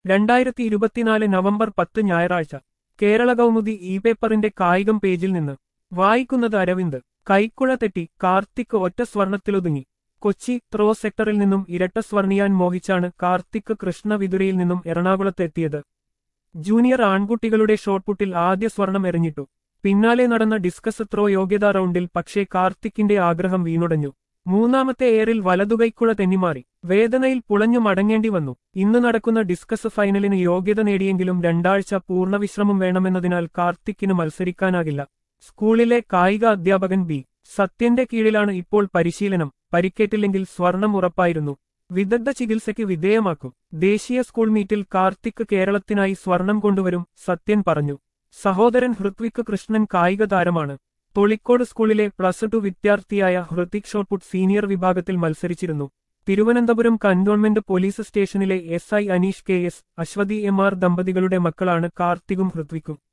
രണ്ടായിരത്തി ഇരുപത്തിനാല് നവംബർ പത്ത് ഞായറാഴ്ച കേരള കൗമുദി ഇ പേപ്പറിന്റെ കായികം പേജിൽ നിന്ന് വായിക്കുന്നത് അരവിന്ദ് കൈക്കുഴ തെറ്റി കാർത്തിക് ഒറ്റ സ്വർണത്തിലൊതുങ്ങി കൊച്ചി ത്രോ സെക്ടറിൽ നിന്നും ഇരട്ട സ്വർണിയാൻ മോഹിച്ചാണ് കാർത്തിക് കൃഷ്ണവിതുരയിൽ നിന്നും എറണാകുളത്തെത്തിയത് ജൂനിയർ ആൺകുട്ടികളുടെ ഷോട്ട്പുട്ടിൽ ആദ്യ സ്വർണം എറിഞ്ഞിട്ടു പിന്നാലെ നടന്ന ഡിസ്കസ് ത്രോ യോഗ്യതാ റൗണ്ടിൽ പക്ഷേ കാർത്തിക്കിന്റെ ആഗ്രഹം വീണുടഞ്ഞു മൂന്നാമത്തെ എയറിൽ വലതുകൈക്കുഴ തെന്നിമാറി വേദനയിൽ പുളഞ്ഞു മടങ്ങേണ്ടി വന്നു ഇന്ന് നടക്കുന്ന ഡിസ്കസ് ഫൈനലിന് യോഗ്യത നേടിയെങ്കിലും രണ്ടാഴ്ച പൂർണ്ണവിശ്രമം വേണമെന്നതിനാൽ കാർത്തിക്കിന് മത്സരിക്കാനാകില്ല സ്കൂളിലെ കായിക അധ്യാപകൻ ബി സത്യന്റെ കീഴിലാണ് ഇപ്പോൾ പരിശീലനം പരിക്കേറ്റില്ലെങ്കിൽ സ്വർണം ഉറപ്പായിരുന്നു വിദഗ്ധ ചികിത്സയ്ക്ക് വിധേയമാക്കും ദേശീയ സ്കൂൾ മീറ്റിൽ കാർത്തിക് കേരളത്തിനായി സ്വർണം കൊണ്ടുവരും സത്യൻ പറഞ്ഞു സഹോദരൻ ഹൃത്വിക് കൃഷ്ണൻ കായിക താരമാണ് തൊളിക്കോട് സ്കൂളിലെ പ്ലസ് ടു വിദ്യാർത്ഥിയായ ഹൃതിക് ഷോട്ട്പുട്ട് സീനിയർ വിഭാഗത്തിൽ മത്സരിച്ചിരുന്നു തിരുവനന്തപുരം കന്റോൺമെന്റ് പോലീസ് സ്റ്റേഷനിലെ S I Aneesh K S Aswathy M R ദമ്പതികളുടെ മക്കളാണ് കാർത്തികും ഹൃത്വിക്കും